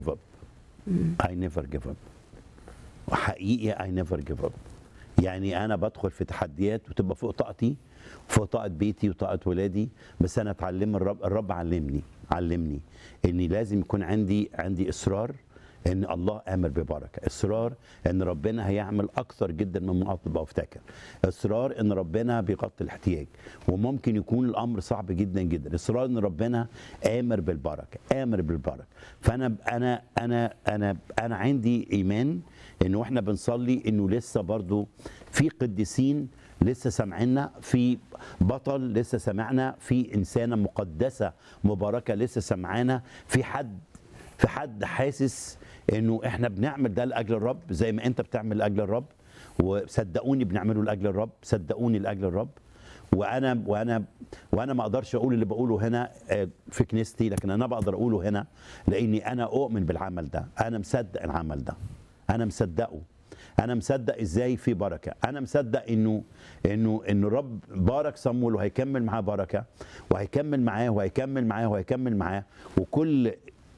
up I never give up وحقيقي I never give up يعني انا بدخل في تحديات وتبقى فوق طاقتي فوق طاقه بيتي وطاقه ولادي بس انا اتعلم الرب الرب علمني علمني اني لازم يكون عندي عندي اصرار ان الله امر ببركه اصرار ان ربنا هيعمل اكثر جدا مما اطلب او افتكر اصرار ان ربنا بيغطي الاحتياج وممكن يكون الامر صعب جدا جدا اصرار ان ربنا امر بالبركه امر بالبركه فانا انا انا انا انا عندي ايمان ان واحنا بنصلي انه لسه برضو في قديسين لسه سامعنا في بطل لسه سمعنا في انسانه مقدسه مباركه لسه سمعانا في حد في حد حاسس انه احنا بنعمل ده لاجل الرب زي ما انت بتعمل لاجل الرب وصدقوني بنعمله لاجل الرب صدقوني لاجل الرب وانا وانا وانا ما اقدرش اقول اللي بقوله هنا آه، في كنيستي لكن انا بقدر اقوله هنا لاني انا اؤمن بالعمل ده انا مصدق العمل ده انا مصدقه انا مصدق ازاي في بركه انا مصدق انه انه انه الرب بارك صمويل وهيكمل معاه بركه وهيكمل معاه وهيكمل معاه وهيكمل معاه وكل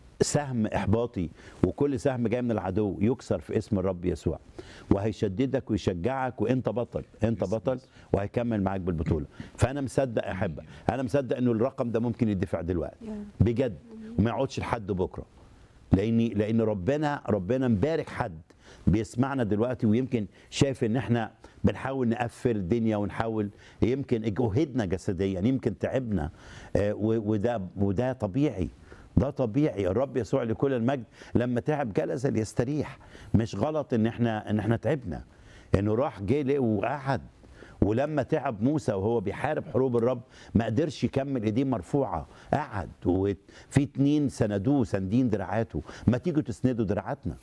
سهم احباطي وكل سهم جاي من العدو يكسر في اسم الرب يسوع وهيشددك ويشجعك وانت بطل انت بطل وهيكمل معاك بالبطوله فانا مصدق يا احبه انا مصدق انه الرقم ده ممكن يدفع دلوقتي بجد وما يقعدش لحد بكره لاني لان ربنا ربنا مبارك حد بيسمعنا دلوقتي ويمكن شايف ان احنا بنحاول نقفل الدنيا ونحاول يمكن جهدنا جسديا يمكن تعبنا آه، و- وده وده طبيعي ده طبيعي الرب يسوع لكل المجد لما تعب جلس ليستريح مش غلط ان احنا ان احنا تعبنا انه راح جه لقى وقعد ولما تعب موسى وهو بيحارب حروب الرب ما قدرش يكمل ايديه مرفوعه قعد وفي اتنين سندوه ساندين دراعاته ما تيجوا تسندوا دراعاتنا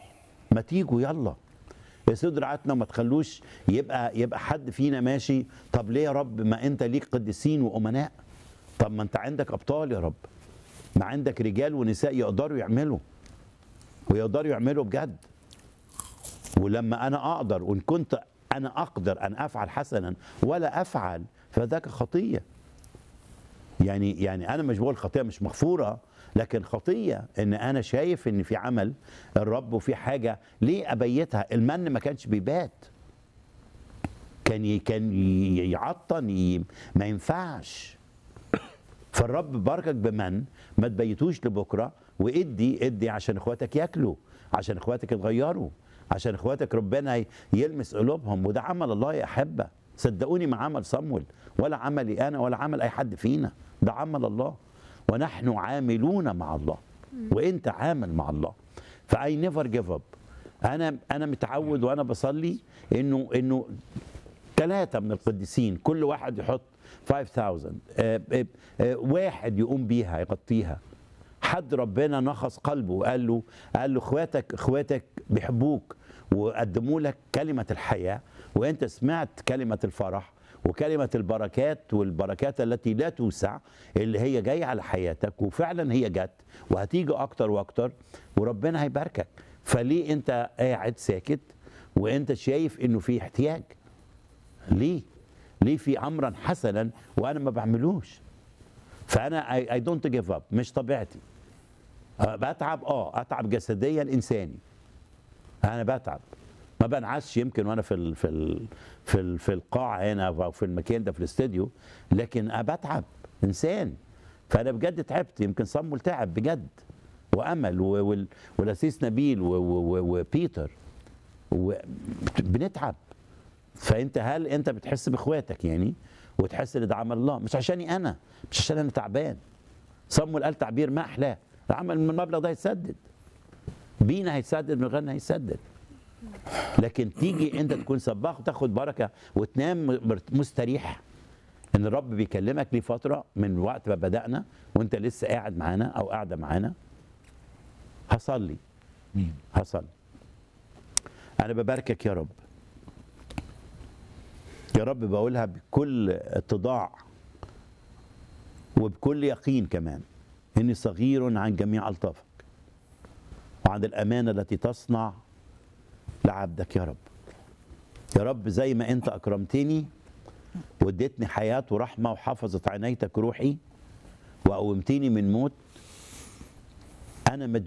ما تيجوا يلا اسندوا دراعاتنا وما تخلوش يبقى يبقى حد فينا ماشي طب ليه يا رب ما انت ليك قديسين وامناء طب ما انت عندك ابطال يا رب ما عندك رجال ونساء يقدروا يعملوا ويقدروا يعملوا بجد ولما انا اقدر وان كنت انا اقدر ان افعل حسنا ولا افعل فذاك خطيه يعني يعني انا مش بقول خطيه مش مغفوره لكن خطيه ان انا شايف ان في عمل الرب وفي حاجه ليه ابيتها المن ما كانش بيبات كان ي- كان ي- يعطن ي- ما ينفعش فالرب باركك بمن ما تبيتوش لبكره وادي ادي عشان اخواتك ياكلوا عشان اخواتك يتغيروا عشان اخواتك ربنا ي- يلمس قلوبهم وده عمل الله يا احبه صدقوني ما عمل صمويل ولا عملي انا ولا عمل اي حد فينا ده عمل الله ونحن عاملون مع الله وانت عامل مع الله فاي نيفر جيف اب انا انا متعود وانا بصلي انه انه ثلاثة من القديسين كل واحد يحط 5000 آه، آه، آه، واحد يقوم بيها يغطيها حد ربنا نخص قلبه وقال له قال له اخواتك اخواتك بيحبوك وقدموا لك كلمة الحياة وانت سمعت كلمة الفرح وكلمة البركات والبركات التي لا توسع اللي هي جاية على حياتك وفعلا هي جت وهتيجي أكتر وأكتر وربنا هيباركك فليه أنت قاعد ساكت وأنت شايف إنه في احتياج ليه؟ ليه في امرا حسنا وانا ما بعملوش؟ فانا اي دونت جيف اب مش طبيعتي أه، بتعب اه اتعب جسديا انساني انا بتعب ما بنعسش يمكن وانا في ال في ال في ال في القاعه هنا او في المكان ده في الاستوديو لكن أنا بتعب انسان فانا بجد تعبت يمكن صمول تعب بجد وامل و- وال- والاسيس نبيل و- و- و- وبيتر و- بنتعب فانت هل انت بتحس باخواتك يعني وتحس ان ده عمل الله مش عشاني انا مش عشان انا تعبان صمويل قال تعبير ما احلاه العمل من المبلغ ده هيتسدد بينا هيتسدد من غيرنا هيتسدد لكن تيجي انت تكون سباح وتاخد بركه وتنام مرت- مستريح ان الرب بيكلمك ليه فتره من وقت ما بدانا وانت لسه قاعد معانا او قاعده معانا هصلي هصلي انا بباركك يا رب يا رب بقولها بكل اتضاع وبكل يقين كمان اني صغير عن جميع الطافك وعن الامانه التي تصنع لعبدك يا رب يا رب زي ما انت اكرمتني واديتني حياه ورحمه وحفظت عنايتك روحي وقومتني من موت انا